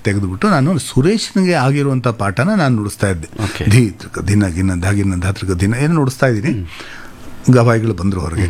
ತೆಗೆದುಬಿಟ್ಟು ನಾನು ಸುರೇಶ್ನಿಗೆ ಆಗಿರುವಂಥ ಪಾಠನ ನಾನು ನುಡಿಸ್ತಾ ಇದ್ದೆ Okay. ಧೀ ತ್ರಿಕ ದಿನ ಗಿನ್ನ ಧಾಗಿನ ಧಾತ್ರಿಕ ದಿನ ಏನು ನುಡಿಸ್ತಾ ಇದ್ದೀನಿ ಗವಾಯಿಗಳು ಬಂದರು ಹೊರಗೆ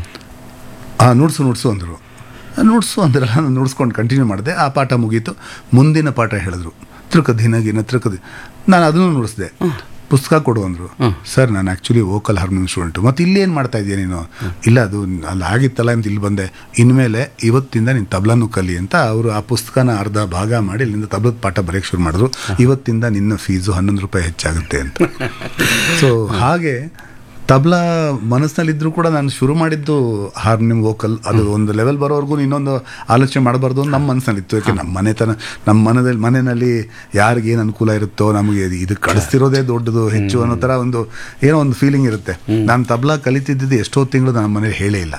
ಆ ನುಡ್ಸು ನುಡ್ಸು ಅಂದರು ನುಡ್ಸು ಅಂದ್ರೆ ನಾನು ನುಡ್ಸ್ಕೊಂಡು ಕಂಟಿನ್ಯೂ ಮಾಡಿದೆ ಆ ಪಾಠ ಮುಗೀತು ಮುಂದಿನ ಪಾಠ ಹೇಳಿದ್ರು ತ್ರಿಕ ದಿನ ಗಿನ ತ್ರಿಕ ದಿ ನಾನು ಅದನ್ನು ನುಡಿಸ್ದೆ ಪುಸ್ತಕ ಕೊಡು ಅಂದರು ಸರ್ ನಾನು ಆ್ಯಕ್ಚುಲಿ ವೋಕಲ್ ಹಾರ್ಮೋನಿಯಂ ಸ್ಟೂಡೆಂಟು ಮತ್ತು ಇಲ್ಲಿ ಏನು ಮಾಡ್ತಾ ಇದೆಯಾ ನೀನು ಇಲ್ಲ ಅದು ಅಲ್ಲಿ ಆಗಿತ್ತಲ್ಲ ಅಂತ ಇಲ್ಲಿ ಬಂದೆ ಇನ್ಮೇಲೆ ಇವತ್ತಿಂದ ನೀನು ತಬ್ಲಾನು ಕಲಿ ಅಂತ ಅವರು ಆ ಪುಸ್ತಕನ ಅರ್ಧ ಭಾಗ ಮಾಡಿ ಇಲ್ಲಿಂದ ತಬ್ಲದ ಪಾಠ ಬರೆಯೋಕ್ಕೆ ಶುರು ಮಾಡಿದ್ರು ಇವತ್ತಿಂದ ನಿನ್ನ ಫೀಸು ಹನ್ನೊಂದು ರೂಪಾಯಿ ಹೆಚ್ಚಾಗುತ್ತೆ ಅಂತ ಸೊ ಹಾಗೆ ತಬ್ಲಾ ಮನಸ್ಸಿನಲ್ಲಿದ್ದರೂ ಕೂಡ ನಾನು ಶುರು ಮಾಡಿದ್ದು ಹಾರ್ಮೋನಿಯಂ ವೋಕಲ್ ಅದು ಒಂದು ಲೆವೆಲ್ ಬರೋವರೆಗೂ ಇನ್ನೊಂದು ಆಲೋಚನೆ ಮಾಡಬಾರ್ದು ಅಂತ ನಮ್ಮ ಮನಸ್ಸಿನಲ್ಲಿತ್ತು ಯಾಕೆ ನಮ್ಮ ಮನೆತನ ನಮ್ಮ ಮನದಲ್ಲಿ ಮನೆಯಲ್ಲಿ ಯಾರಿಗೆ ಏನು ಅನುಕೂಲ ಇರುತ್ತೋ ನಮಗೆ ಇದು ಕಳಿಸ್ತಿರೋದೇ ದೊಡ್ಡದು ಹೆಚ್ಚು ಅನ್ನೋ ಥರ ಒಂದು ಏನೋ ಒಂದು ಫೀಲಿಂಗ್ ಇರುತ್ತೆ ನಾನು ತಬ್ಲಾ ಕಲಿತಿದ್ದಿದ್ದು ಎಷ್ಟೋ ತಿಂಗಳು ನಮ್ಮ ಮನೇಲಿ ಹೇಳೇ ಇಲ್ಲ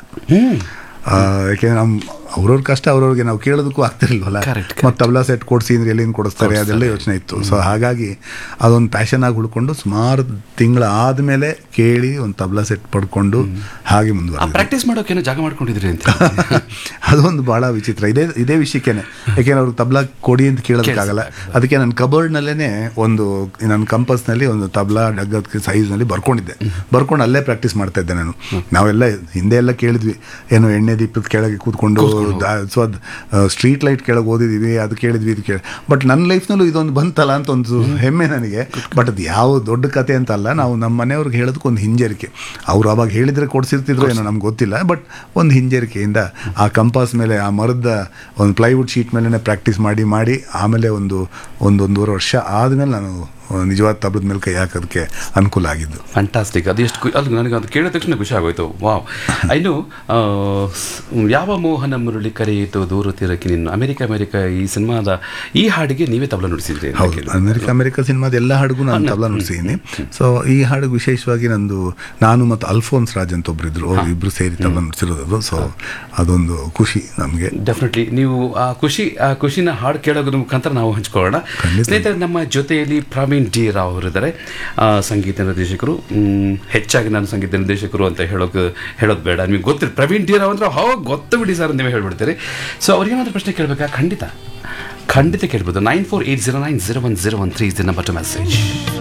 ಆ, ಯಾಕೆಂದ್ರೆ ನಮ್ಮ ಅವ್ರವ್ರ ಕಷ್ಟ ಅವ್ರವ್ರಿಗೆ ನಾವು ಕೇಳೋದಕ್ಕೂ ಆಗ್ತಿರ್ಲಿಲ್ವಲ್ಲ Correct, ಮತ್ತು ತಬ್ಲಾ ಸೆಟ್ ಕೊಡಿಸಿ ಅಂದ್ರೆ ಎಲ್ಲಿಂದ ಕೊಡಿಸ್ತಾರೆ ಅದೆಲ್ಲ ಯೋಚನೆ ಇತ್ತು ಸೊ ಹಾಗಾಗಿ ಅದೊಂದು ಪ್ಯಾಷನ್ ಆಗಿ ಉಳ್ಕೊಂಡು ಸುಮಾರು ತಿಂಗಳ ಆದಮೇಲೆ ಕೇಳಿ ಒಂದು ತಬ್ಲಾ ಸೆಟ್ ಪಡ್ಕೊಂಡು ಹಾಗೆ ಆ ಮುಂದುವರೆದ ಪ್ರಾಕ್ಟೀಸ್ ಮಾಡೋಕೇನೋ ಜಾಗ ಮಾಡ್ಕೊಂಡಿದ್ರಿ ಅಂತ ಅದೊಂದು ಬಹಳ ವಿಚಿತ್ರ ಇದೇ ಇದೇ ವಿಷಯಕ್ಕೇನೆ ಯಾಕೆಂದ್ರೆ ಅವ್ರಿಗೆ ತಬ್ಲಾ ಕೊಡಿ ಅಂತ ಕೇಳೋದಕ್ಕಾಗಲ್ಲ ಅದಕ್ಕೆ ನನ್ನ ಕಬೋರ್ಡ್ನಲ್ಲೇ ಒಂದು ನನ್ನ ಕಂಪಸ್ನಲ್ಲಿ ಒಂದು ತಬ್ಲಾ ಡಗ್ಗದ ಸೈಜ್ನಲ್ಲಿ ಬರ್ಕೊಂಡಿದ್ದೆ ಬರ್ಕೊಂಡು ಅಲ್ಲೇ ಪ್ರಾಕ್ಟೀಸ್ ಮಾಡ್ತಾ ಇದ್ದೆ ನಾನು ನಾವೆಲ್ಲ ಹಿಂದೆ ಎಲ್ಲ ಕೇಳಿದ್ವಿ ಏನೋ ಎಣ್ಣೆ ದೀಪದ ಕೆಳಗೆ ಕೂತ್ಕೊಂಡು ಸೊ ಅದು ಸ್ಟ್ರೀಟ್ ಲೈಟ್ ಕೆಳಗೆ ಓದಿದೀವಿ ಅದು ಕೇಳಿದ್ವಿ ಇದು ಕೇಳಿ ಬಟ್ ನನ್ನ ಲೈಫ್ನಲ್ಲೂ ಇದೊಂದು ಬಂತಲ್ಲ ಅಂತ ಒಂದು ಹೆಮ್ಮೆ ನನಗೆ ಬಟ್ ಅದು ಯಾವ ದೊಡ್ಡ ಕತೆ ಅಂತ ಅಲ್ಲ ನಾವು ನಮ್ಮ ಮನೆಯವ್ರಿಗೆ ಹೇಳೋದಕ್ಕೆ ಒಂದು ಹಿಂಜರಿಕೆ ಅವ್ರು ಅವಾಗ ಹೇಳಿದ್ರೆ ಕೊಡ್ಸಿರ್ತಿದ್ರು ಏನೋ ನಮ್ಗೆ ಗೊತ್ತಿಲ್ಲ ಬಟ್ ಒಂದು ಹಿಂಜರಿಕೆಯಿಂದ ಆ ಕಂಪಾಸ್ ಮೇಲೆ ಆ ಮರದ ಒಂದು ಪ್ಲೈವುಡ್ ಶೀಟ್ ಮೇಲೆ ಪ್ರಾಕ್ಟೀಸ್ ಮಾಡಿ ಮಾಡಿ ಆಮೇಲೆ ಒಂದು ಒಂದು ಒಂದೂವರೆ ವರ್ಷ ಆದಮೇಲೆ ನಾನು ನಿಜವಾದ ತಬಲದ ಮೇಲೆ ಕೈ ಹಾಕೋದಕ್ಕೆ ಅನುಕೂಲ ಆಗಿದ್ದು ಫ್ಯಾಂಟಾಸ್ಟಿಕ್ ಅದು ಎಷ್ಟು ಖು- ಅದು ನನಗೆ ಅದು ಕೇಳಿದ ತಕ್ಷಣ ಖುಷಿ ಆಗೋಯ್ತು ವಾವ್ ಇನ್ನು ಆ, ಸ್- ಯಾವ ಮೋಹನ ಮುರಳಿ ಕರೆಯಿತು ದೂರ ತೀರಕ್ಕೆ ನಿನ್ನ ಅಮೆರಿಕ ಅಮೆರಿಕ ಈ ಸಿನಿಮಾದ ಈ ಹಾಡಿಗೆ ನೀವೇ ತಬಲ ನುಡಿಸಿದ್ರಿ ಅಂತ ಹೌದು ಕೇಳಿದೆ. ಅಮೆರಿಕ ಅಮೆರಿಕ ಸಿನಿಮಾದ ಎಲ್ಲ ಹಾಡಿಗೂ ನಾನು ತಬಲಾ ನುಡಿಸಿದ್ದೀನಿ ಸೊ ಈ ಹಾಡು ವಿಶೇಷವಾಗಿ ನಂದು ನಾನು ಮತ್ತು ಅಲ್ಫೋನ್ಸ್ ರಾಜ್ ಅಂತ ಒಬ್ರಿದ್ರು ಅವ್ರು ಇಬ್ರು ಸೇರಿ ತಬಲಾ ನುಡಿಸಿರೋದು ಸೊ ಅದೊಂದು ಖುಷಿ ನಮಗೆ ಡೆಫಿನೆಟ್ಲಿ ನೀವು ಆ ಖುಷಿ ಆ ಖುಷಿನ ಹಾಡು ಕೇಳೋದ್ರ ಮುಖಾಂತರ ನಾವು ಹಂಚ್ಕೊಳ್ಳೋಣ ಖಂಡಿತ. ಸ್ನೇಹಿತರೆ ನಮ್ಮ ಜೊತೆಯಲ್ಲಿ ಪ್ರವೀಣ್ ಡಿ ರಾವ್ ಅವರಿದ್ದಾರೆ ಆ, ಸಂಗೀತ ನಿರ್ದೇಶಕರು ಮ್, ಹೆಚ್ಚಾಗಿ ನಾನು ಸಂಗೀತ ನಿರ್ದೇಶಕರು ಅಂತ ಹೇಳೋಕೆ ಹೇಳೋದು ಬೇಡ ನಿಮಗೆ ಗೊತ್ತಿರ ಪ್ರವೀಣ್ ಡಿ ರಾವ್ ಅಂದ್ರೆ ಹೋ ಗೊತ್ತು ಬಿಡಿ ಸರ್ ನೀವೇ ಹೇಳ್ಬಿಡ್ತೀರಿ ಸೊ ಅವ್ರಿಗೇನಾದ್ರೂ ಪ್ರಶ್ನೆ ಕೇಳಬೇಕಾ ಖಂಡಿತ ಖಂಡಿತ ಕೇಳ್ಬೋದು nine four eight zero nine zero one zero one three is the number to message